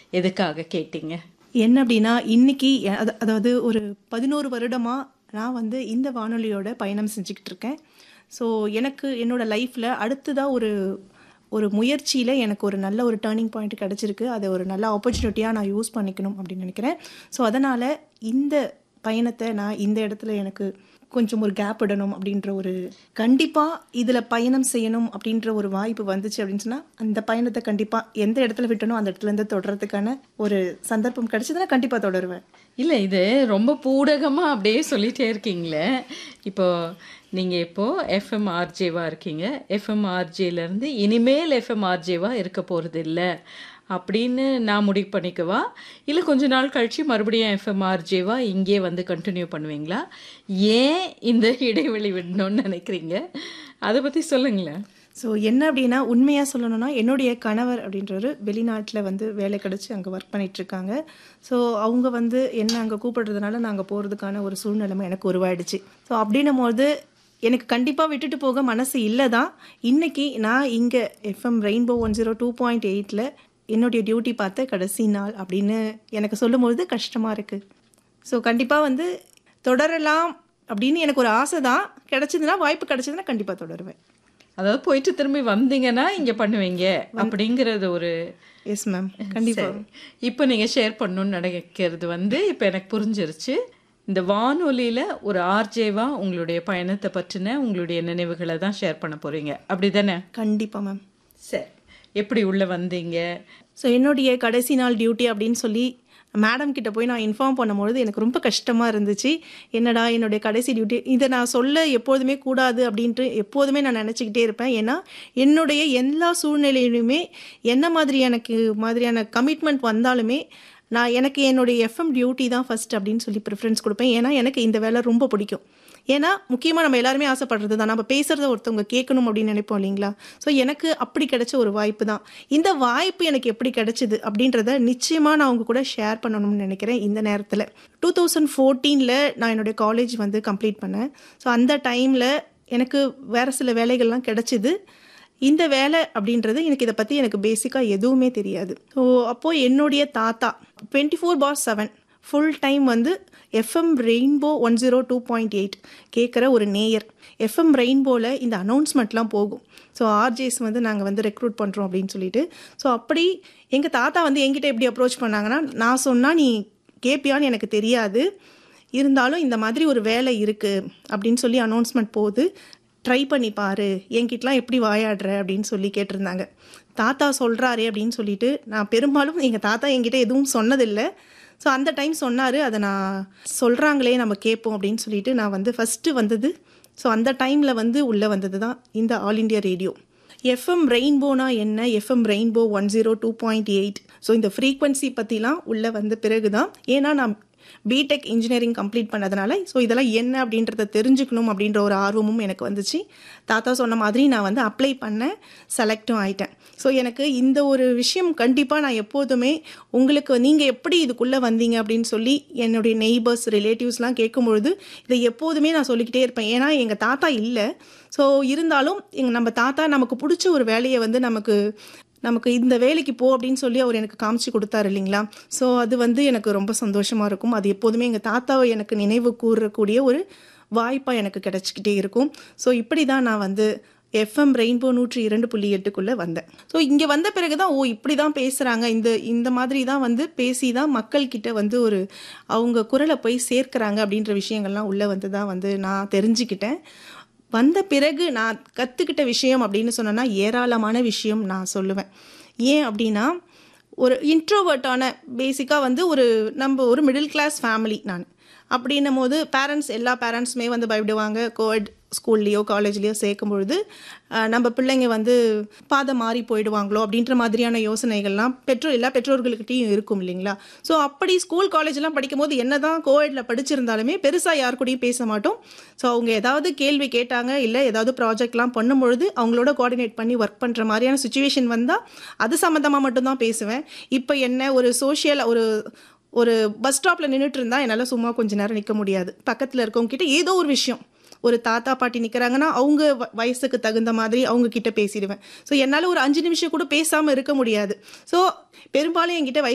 எதுக்காக கேட்டீங்க என்ன அப்படின்னா இன்னைக்கு எ- அத- அதாவது ஒரு பதினோரு வருடமா நான் வந்து இந்த வானொலியோட பயணம் செஞ்சுக்கிட்டு இருக்கேன் ஸோ எனக்கு என்னோட லைஃப்பில் அடுத்ததாக ஒரு ஒரு முயற்சியில் எனக்கு ஒரு நல்ல ஒரு டேர்னிங் பாயிண்ட் கிடச்சிருக்கு அதை ஒரு நல்ல ஆப்பர்ச்சுனிட்டியாக நான் யூஸ் பண்ணிக்கணும் அப்படின்னு நினைக்கிறேன் ஸோ அதனால் இந்த பயணத்தை நான் இந்த இடத்துல எனக்கு கொஞ்சம் ஒரு கேப் விடணும் அப்படின்ற ஒரு கண்டிப்பாக இதில் பயணம் செய்யணும் அப்படின்ற ஒரு வாய்ப்பு வந்துச்சு அப்படின்னு சொன்னால் அந்த பயணத்தை கண்டிப்பாக எந்த இடத்துல விட்டனோ அந்த இடத்துல இருந்து தொடர்றதுக்கான ஒரு சந்தர்ப்பம் கிடைச்சதுன்னா கண்டிப்பாக தொடருவேன் இல்லை இது ரொம்ப பூடகமாக அப்படியே சொல்லிட்டே இருக்கீங்களே இப்போ நீங்கள் இப்போது எஃப்எம் ஆர்ஜேவாக இருக்கீங்க எஃப்எம் ஆர்ஜேலேருந்து இனிமேல் எஃப்எம் ஆர்ஜேவாக இருக்க போகிறது இல்லை அப்படின்னு நான் முடிவு பண்ணிக்கவா இல்லை கொஞ்ச நாள் கழித்து மறுபடியும் எஃப்எம் ஆர்ஜேவா இங்கே வந்து கண்டினியூ பண்ணுவீங்களா ஏன் இந்த இடைவெளி விடணும்னு நினைக்கிறீங்க அதை பற்றி சொல்லுங்களேன் ஸோ என்ன அப்படின்னா உண்மையாக சொல்லணும்னா என்னுடைய கணவர் அப்படின்றவர் வெளிநாட்டில் வந்து வேலை கிடச்சி அங்கே ஒர்க் பண்ணிட்டு இருக்காங்க ஸோ அவங்க வந்து என்ன அங்கே கூப்பிடுறதுனால நாங்கள் போகிறதுக்கான ஒரு சூழ்நிலைமை எனக்கு உருவாயிடுச்சு ஸோ அப்படின்னும் போது எனக்கு கண்டிப்பாக விட்டுட்டு போக மனசு இல்லை தான் இன்னைக்கு நான் இங்கே FM rainbow one zero two point எயிட்டில் என்னுடைய டியூட்டி பார்த்த கடைசி நாள் அப்படின்னு எனக்கு சொல்லும்பொழுது கஷ்டமாக இருக்குது ஸோ கண்டிப்பாக வந்து தொடரலாம் அப்படின்னு எனக்கு ஒரு ஆசை தான் கிடச்சதுன்னா வாய்ப்பு கிடச்சதுன்னா கண்டிப்பாக தொடருவேன் அதாவது போயிட்டு திரும்பி வந்தீங்கன்னா இங்கே பண்ணுவீங்க அப்படிங்கிறது ஒரு எஸ் மேம் கண்டிப்பாக சரி. இப்போ நீங்கள் ஷேர் பண்ணணும்னு நினைக்கிறது வந்து இப்போ எனக்கு புரிஞ்சிருச்சு இந்த வானொலியில் ஒரு ஆர்ஜேவா உங்களுடைய பயணத்தை பற்றின உங்களுடைய நினைவுகளை தான் ஷேர் பண்ண போகிறீங்க அப்படி தானே கண்டிப்பாக மேம் சரி எப்படி உள்ளே வந்தீங்க ஸோ என்னுடைய கடைசி நாள் டியூட்டி அப்படின்னு சொல்லி மேடம் கிட்ட போய் நான் இன்ஃபார்ம் பண்ணும்பொழுது எனக்கு ரொம்ப கஷ்டமாக இருந்துச்சு என்னடா என்னுடைய கடைசி டியூட்டி இதை நான் சொல்ல எப்போதுமே கூடாது அப்படின்ட்டு எப்போதுமே நான் நினச்சிக்கிட்டே இருப்பேன் ஏன்னா என்னுடைய எல்லா சூழ்நிலையிலுமே என்ன மாதிரி எனக்கு மாதிரியான கமிட்மெண்ட் வந்தாலுமே நான் எனக்கு என்னுடைய எஃப்எம் டியூட்டி தான் ஃபர்ஸ்ட் அப்படின்னு சொல்லி ப்ரிஃபரன்ஸ் கொடுப்பேன் ஏன்னா எனக்கு இந்த வேலை ரொம்ப பிடிக்கும் ஏன்னா முக்கியமாக நம்ம எல்லாருமே ஆசைப்படுறது தான் நம்ம பேசுகிறத ஒருத்தவங்க கேட்கணும் அப்படின்னு நினைப்போம் இல்லைங்களா ஸோ எனக்கு அப்படி கிடைச்ச ஒரு வாய்ப்பு தான் இந்த வாய்ப்பு எனக்கு எப்படி கிடைச்சிது அப்படின்றத நிச்சயமாக நான் உங்க கூட ஷேர் பண்ணணும்னு நினைக்கிறேன் இந்த நேரத்தில் டூ தௌசண்ட் ஃபோர்டீனில் நான் என்னுடைய காலேஜ் வந்து கம்ப்ளீட் பண்ணேன் ஸோ அந்த டைமில் எனக்கு வேறு சில வேலைகள்லாம் கிடைச்சிது இந்த வேலை அப்படின்றது எனக்கு இதை பற்றி எனக்கு பேசிக்காக எதுவுமே தெரியாது ஸோ அப்போது என்னுடைய தாத்தா twenty four by seven full time வந்து FM rainbow one zero two point eight கேட்குற ஒரு நேயர் எஃப்எம் ரெயின்போவில் இந்த அனௌன்ஸ்மெண்ட்லாம் போகும் ஸோ ஆர்ஜேஸ் வந்து நாங்கள் வந்து ரெக்ரூட் பண்ணுறோம் அப்படின்னு சொல்லிட்டு ஸோ அப்படி எங்கள் தாத்தா வந்து என்கிட்ட எப்படி அப்ரோச் பண்ணாங்கன்னா நான் சொன்னால் நீ கேட்பியான்னு எனக்கு தெரியாது இருந்தாலும் இந்த மாதிரி ஒரு வேலை இருக்குது அப்படின்னு சொல்லி அனௌன்ஸ்மெண்ட் போகுது ட்ரை பண்ணி பாரு என்கிட்டலாம் எப்படி வாயாடுற அப்படின்னு சொல்லி கேட்டிருந்தாங்க தாத்தா சொல்கிறாரே அப்படின்னு சொல்லிட்டு நான் பெரும்பாலும் எங்கள் தாத்தா என்கிட்ட எதுவும் சொன்னதில்லை ஸோ அந்த டைம் சொன்னார் அதை நான் சொல்கிறாங்களே நம்ம கேட்போம் அப்படின்னு சொல்லிட்டு நான் வந்து ஃபஸ்ட்டு வந்தது ஸோ அந்த டைமில் வந்து உள்ளே வந்தது தான் இந்த ஆல் இண்டியா ரேடியோ எஃப்எம் ரெயின்போனா என்ன FM rainbow one zero two point eight so இந்த ஃப்ரீக்வன்சி பற்றிலாம் உள்ளே வந்த பிறகு தான் ஏன்னா நான் பிடெக் இன்ஜினியரிங் கம்ப்ளீட் பண்ணதுனால ஸோ இதெல்லாம் என்ன அப்படின்றத தெரிஞ்சுக்கணும் அப்படின்ற ஒரு ஆர்வமும் எனக்கு வந்துச்சு தாத்தா சொன்ன மாதிரி நான் வந்து அப்ளை பண்ணேன் செலக்டும் ஆயிட்டேன் ஸோ எனக்கு இந்த ஒரு விஷயம் கண்டிப்பாக நான் எப்போதுமே உங்களுக்கு நீங்கள் எப்படி இதுக்குள்ளே வந்தீங்க அப்படின்னு சொல்லி என்னுடைய நெய்பர்ஸ் ரிலேட்டிவ்ஸ்லாம் கேட்கும்பொழுது இதை எப்போதுமே நான் சொல்லிக்கிட்டே இருப்பேன் ஏன்னா எங்கள் தாத்தா இல்லை ஸோ இருந்தாலும் எங்கள் நம்ம தாத்தா நமக்கு பிடிச்ச ஒரு வேலையை வந்து நமக்கு நமக்கு இந்த வேலைக்கு போ அப்படின்னு சொல்லி அவர் எனக்கு காமிச்சு கொடுத்தாரு இல்லைங்களா ஸோ அது வந்து எனக்கு ரொம்ப சந்தோஷமாக இருக்கும் அது எப்போதுமே எங்கள் தாத்தாவை எனக்கு நினைவு கூறக்கூடிய ஒரு வாய்ப்பாக எனக்கு கிடச்சிக்கிட்டே இருக்கும் ஸோ இப்படி தான் நான் வந்து எஃப்எம் ரெயின்போ நூற்றி இரண்டு புள்ளி எட்டுக்குள்ளே வந்தேன் ஸோ இங்கே வந்த பிறகு தான் ஓ இப்படி தான் பேசுகிறாங்க இந்த இந்த மாதிரி தான் வந்து பேசி தான் மக்கள்கிட்ட வந்து ஒரு அவங்க குரலை போய் சேர்க்குறாங்க அப்படின்ற விஷயங்கள்லாம் உள்ளே வந்து தான் வந்து நான் தெரிஞ்சுக்கிட்டேன் வந்த பிறகு நான் கற்றுக்கிட்ட விஷயம் அப்படின்னு சொன்னேன்னா ஏராளமான விஷயம் நான் சொல்லுவேன் ஏன் அப்படின்னா ஒரு இன்ட்ரோவர்ட்டான பேசிக்காக வந்து ஒரு நம்ம ஒரு மிடில் கிளாஸ் ஃபேமிலி நான் அப்படின்னும் போது பேரண்ட்ஸ் எல்லா பேரண்ட்ஸுமே வந்து பயப்படுவாங்க கோவிட் ஸ்கூல்லையோ காலேஜ்லேயோ சேர்க்கும் பொழுது அஹ், நம்ம பிள்ளைங்க வந்து பாதை மாறி போயிடுவாங்களோ அப்படின்ற மாதிரியான யோசனைகள்லாம் பெற்றோர் எல்லா பெற்றோர்கள்கிட்டையும் இருக்கும் இல்லைங்களா ஸோ அப்படி ஸ்கூல் காலேஜ்லாம் படிக்கும் போது என்ன தான் கோவிடில் படிச்சிருந்தாலுமே பெருசாக யார் கூடயும் பேச மாட்டோம் ஸோ அவங்க ஏதாவது கேள்வி கேட்டாங்க இல்லை ஏதாவது ப்ராஜெக்ட்லாம் பண்ணும்பொழுது அவங்களோட கோஆர்டினேட் பண்ணி ஒர்க் பண்ணுற மாதிரியான சுச்சுவேஷன் வந்தால் அது சம்மந்தமாக மட்டும்தான் பேசுவேன் இப்போ என்ன ஒரு சோஷியல் ஒரு ஒரு பஸ் ஸ்டாப்பில் நின்றுட்டு இருந்தால் என்னால் சும்மா கொஞ்ச நேரம் நிற்க முடியாது பக்கத்தில் இருக்கவங்க கிட்ட ஏதோ ஒரு விஷயம் ஒரு தாத்தா பாட்டி நிற்கிறாங்கன்னா அவங்க வ- வயசுக்கு தகுந்த மாதிரி அவங்க கிட்ட பேசிடுவேன் ஸோ என்னால் ஒரு அஞ்சு நிமிஷம் கூட பேசாமல் இருக்க முடியாது ஸோ பெரும்பாலும் என்கிட்ட வயசு